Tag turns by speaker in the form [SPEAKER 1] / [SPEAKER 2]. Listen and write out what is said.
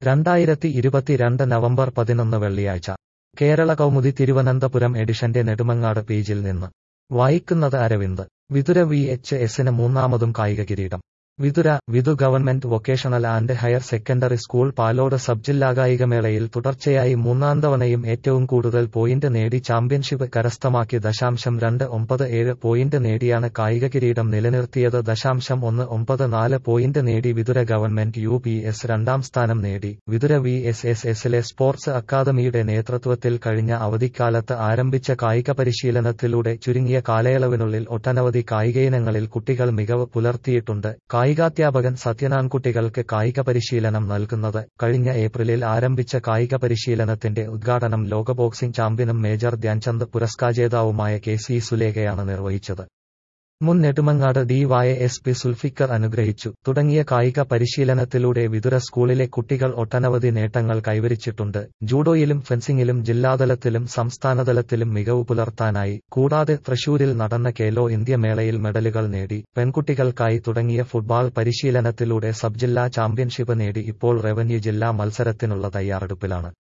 [SPEAKER 1] രണ്ടായിരത്തി ഇരുപത്തിരണ്ട് നവംബർ പതിനൊന്ന് വെള്ളിയാഴ്ച കേരള കൗമുദി തിരുവനന്തപുരം എഡിഷന്റെ നെടുമങ്ങാട് പേജിൽ നിന്ന് വായിക്കുന്നത് അരവിന്ദ് വിതുര വി എച്ച് എസിന് മൂന്നാമതും കായിക കിരീടം വിതുര വിതു government vocational and higher secondary school Palode sub ജില്ലാ കായികമേളയിൽ തുടർച്ചയായി മൂന്നാം തവണയും ഏറ്റവും കൂടുതൽ പോയിന്റ് നേടി ചാമ്പ്യൻഷിപ്പ് കരസ്ഥമാക്കി ദശാംശം രണ്ട് ഒമ്പത് ഏഴ് പോയിന്റ് നേടിയാണ് കായിക കിരീടം നിലനിർത്തിയത് ദശാംശം ഒന്ന് ഒമ്പത് നാല് പോയിന്റ് നേടി Vithura government U P S രണ്ടാം സ്ഥാനം നേടി വിതുര വി എസ് എസ് എസിലെ സ്പോർട്സ് അക്കാദമിയുടെ നേതൃത്വത്തിൽ കഴിഞ്ഞ അവധിക്കാലത്ത് ആരംഭിച്ച കായിക പരിശീലനത്തിലൂടെ ചുരുങ്ങിയ കാലയളവിനുള്ളിൽ ഒട്ടനവധി കായികയിനങ്ങളിൽ കുട്ടികൾ മികവ് പുലർത്തിയിട്ടുണ്ട് കായികാധ്യാപകൻ സത്യനാൻകുട്ടികൾക്ക് കായിക പരിശീലനം നൽകുന്നത് കഴിഞ്ഞ ഏപ്രിലിൽ ആരംഭിച്ച കായിക പരിശീലനത്തിന്റെ ഉദ്ഘാടനം ലോക ബോക്സിംഗ് ചാമ്പ്യനും മേജർ ധ്യാൻചന്ദ് പുരസ്കാരജേതാവുമായ കെ സി സുലേഖയാണ് നിർവഹിച്ചത് മുൻ Nedumangad D Y S P Sulfikar അനുഗ്രഹിച്ചു തുടങ്ങിയ കായിക പരിശീലനത്തിലൂടെ വിതുര സ്കൂളിലെ കുട്ടികൾ ഒട്ടനവധി നേട്ടങ്ങൾ കൈവരിച്ചിട്ടുണ്ട് ജൂഡോയിലും ഫെൻസിംഗിലും ജില്ലാതലത്തിലും സംസ്ഥാനതലത്തിലും മികവ് പുലർത്താനായി കൂടാതെ തൃശൂരിൽ നടന്ന കേലോ ഇന്ത്യ മേളയിൽ മെഡലുകൾ നേടി പെൺകുട്ടികൾക്കായി തുടങ്ങിയ ഫുട്ബോൾ പരിശീലനത്തിലൂടെ സബ് ജില്ലാ ചാമ്പ്യൻഷിപ്പ് നേടി ഇപ്പോൾ റവന്യൂ ജില്ലാ മത്സരത്തിനുള്ള തയ്യാറെടുപ്പിലാണ്